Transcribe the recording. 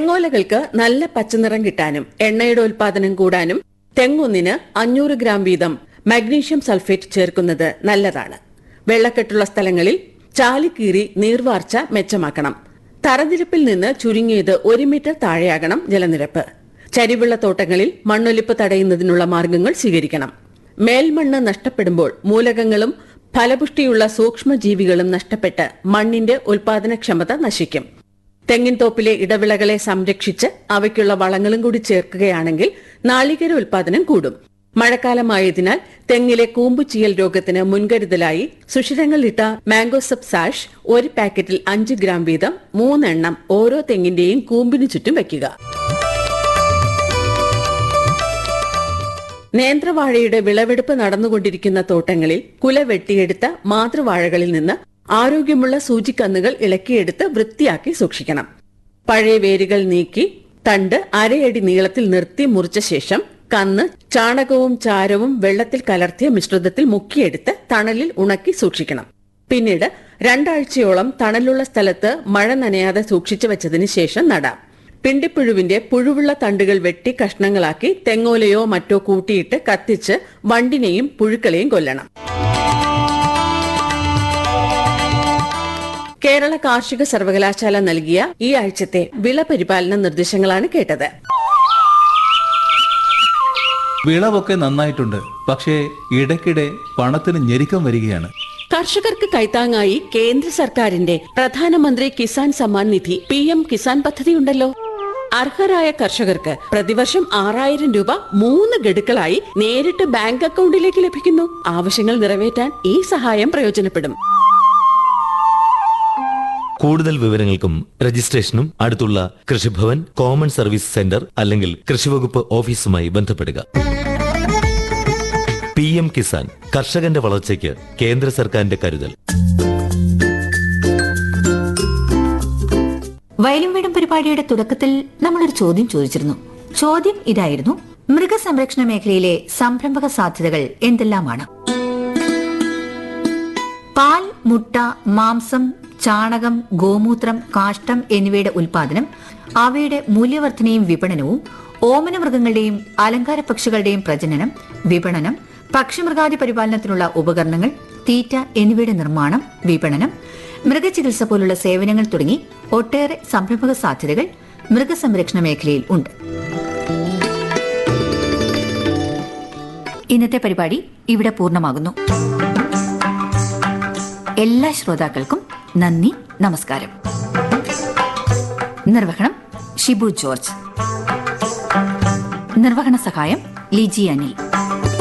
തെങ്ങോലകൾക്ക് നല്ല പച്ചനിറം കിട്ടാനും എണ്ണയുടെ ഉൽപാദനം കൂടാനും തെങ്ങൊന്നിന് അഞ്ഞൂറ് ഗ്രാം വീതം മഗ്നീഷ്യം സൾഫേറ്റ് ചേർക്കുന്നത് നല്ലതാണ് വെള്ളക്കെട്ടുള്ള സ്ഥലങ്ങളിൽ ചാലിക്കീറി നീർവാർച്ച മെച്ചമാക്കണം തറനിരപ്പിൽ നിന്ന് ചുരുങ്ങിയത് ഒരു മീറ്റർ താഴെയാകണം ജലനിരപ്പ് ചരിവുള്ള തോട്ടങ്ങളിൽ മണ്ണൊലിപ്പ് തടയുന്നതിനുള്ള മാർഗങ്ങൾ സ്വീകരിക്കണം മേൽമണ്ണ് നഷ്ടപ്പെടുമ്പോൾ മൂലകങ്ങളും ഫലപുഷ്ടിയുള്ള സൂക്ഷ്മജീവികളും നഷ്ടപ്പെട്ട് മണ്ണിന്റെ ഉൽപാദനക്ഷമത നശിക്കും തെങ്ങിൻ തോപ്പിലെ ഇടവിളകളെ സംരക്ഷിച്ച് അവയ്ക്കുള്ള വളങ്ങളും കൂടി ചേർക്കുകയാണെങ്കിൽ നാളികേര ഉൽപാദനം കൂടും മഴക്കാലമായതിനാൽ തെങ്ങിലെ കൂമ്പുചീയൽ രോഗത്തിന് മുൻകരുതലായി സുഷിരങ്ങളിട്ട മാംഗോസപ്പ് സാഷ് ഒരു പാക്കറ്റിൽ അഞ്ച് ഗ്രാം വീതം മൂന്നെണ്ണം ഓരോ തെങ്ങിന്റെയും കൂമ്പിനു ചുറ്റും വയ്ക്കുക നേന്ത്രവാഴയുടെ വിളവെടുപ്പ് നടന്നുകൊണ്ടിരിക്കുന്ന തോട്ടങ്ങളിൽ കുല വെട്ടിയെടുത്ത മാതൃവാഴകളിൽ നിന്ന് ആരോഗ്യമുള്ള സൂചിക്കന്നുകൾ ഇളക്കിയെടുത്ത് വൃത്തിയാക്കി സൂക്ഷിക്കണം പഴയ വേരുകൾ നീക്കി തണ്ട് അരയടി നീളത്തിൽ നിർത്തി മുറിച്ച ശേഷം കന്ന് ചാണകവും ചാരവും വെള്ളത്തിൽ കലർത്തിയ മിശ്രിതത്തിൽ മുക്കിയെടുത്ത് തണലിൽ ഉണക്കി സൂക്ഷിക്കണം പിന്നീട് രണ്ടാഴ്ചയോളം തണലുള്ള സ്ഥലത്ത് മഴ നനയാതെ സൂക്ഷിച്ചു വെച്ചതിന് ശേഷം നടാം പിണ്ടിപ്പുഴുവിന്റെ പുഴുവുള്ള തണ്ടുകൾ വെട്ടി കഷ്ണങ്ങളാക്കി തെങ്ങോലയോ മറ്റോ കൂട്ടിയിട്ട് കത്തിച്ച് വണ്ടിനെയും പുഴുക്കളെയും കൊല്ലണം കേരള കാർഷിക സർവകലാശാല നൽകിയ ഈ ആഴ്ചത്തെ വിള പരിപാലന നിർദ്ദേശങ്ങളാണ് കേട്ടത് വിളവൊക്കെ നന്നായിട്ടുണ്ട് പക്ഷേ ഇടയ്ക്കിടെ പണത്തിന് ഞെരുക്കം വരികയാണ് കർഷകർക്ക് കൈത്താങ്ങായി കേന്ദ്ര സർക്കാരിന്റെ പ്രധാനമന്ത്രി കിസാൻ സമ്മാൻ നിധി പി എം കിസാൻ പദ്ധതിയുണ്ടല്ലോ അർഹരായ കർഷകർക്ക് പ്രതിവർഷം ആറായിരം രൂപ മൂന്ന് ഗഡുക്കളായി നേരിട്ട് ബാങ്ക് അക്കൗണ്ടിലേക്ക് ലഭിക്കുന്നു ആവശ്യങ്ങൾ നിറവേറ്റാൻ ഈ സഹായം പ്രയോജനപ്പെടും കൂടുതൽ വിവരങ്ങൾക്കും രജിസ്ട്രേഷനും അടുത്തുള്ള കൃഷിഭവൻ കോമൺ സർവീസ് സെന്റർ അല്ലെങ്കിൽ കൃഷിവകുപ്പ് ഓഫീസുമായി ബന്ധപ്പെടുക പി എം കിസാൻ കർഷകന്റെ വളർച്ചയ്ക്ക് കേന്ദ്ര സർക്കാരിന്റെ കരുതൽ വയലും വീടും പരിപാടിയുടെ തുടക്കത്തിൽ നമ്മളൊരു ചോദ്യം ചോദിച്ചിരുന്നു ചോദ്യം ഇതായിരുന്നു മൃഗസംരക്ഷണ മേഖലയിലെ സംരംഭക സാധ്യതകൾ എന്തെല്ലാമാണ് പാൽ മുട്ട മാംസം ചാണകം ഗോമൂത്രം കാഷ്ടം എന്നിവയുടെ ഉൽപാദനം അവയുടെ മൂല്യവർദ്ധനയും വിപണനവും ഓമന മൃഗങ്ങളുടെയും അലങ്കാര പക്ഷികളുടെയും പ്രജനനം വിപണനം പക്ഷിമൃഗാദി പരിപാലനത്തിനുള്ള ഉപകരണങ്ങൾ തീറ്റ എന്നിവയുടെ നിർമ്മാണം വിപണനം മൃഗചികിത്സ പോലുള്ള സേവനങ്ങൾ തുടങ്ങി ഒട്ടേറെ സംരംഭക സാധ്യതകൾ മൃഗസംരക്ഷണ മേഖലയിൽ ഉണ്ട് ഇന്നത്തെ പരിപാടി ഇവിടെ പൂർണ്ണമാകുന്നു എല്ലാ ശ്രോതാക്കൾക്കും നന്ദി നമസ്കാരം നിർവഹണം ഷിബു ജോർജ് നിർവഹണ സഹായം ലിജി അനിൽ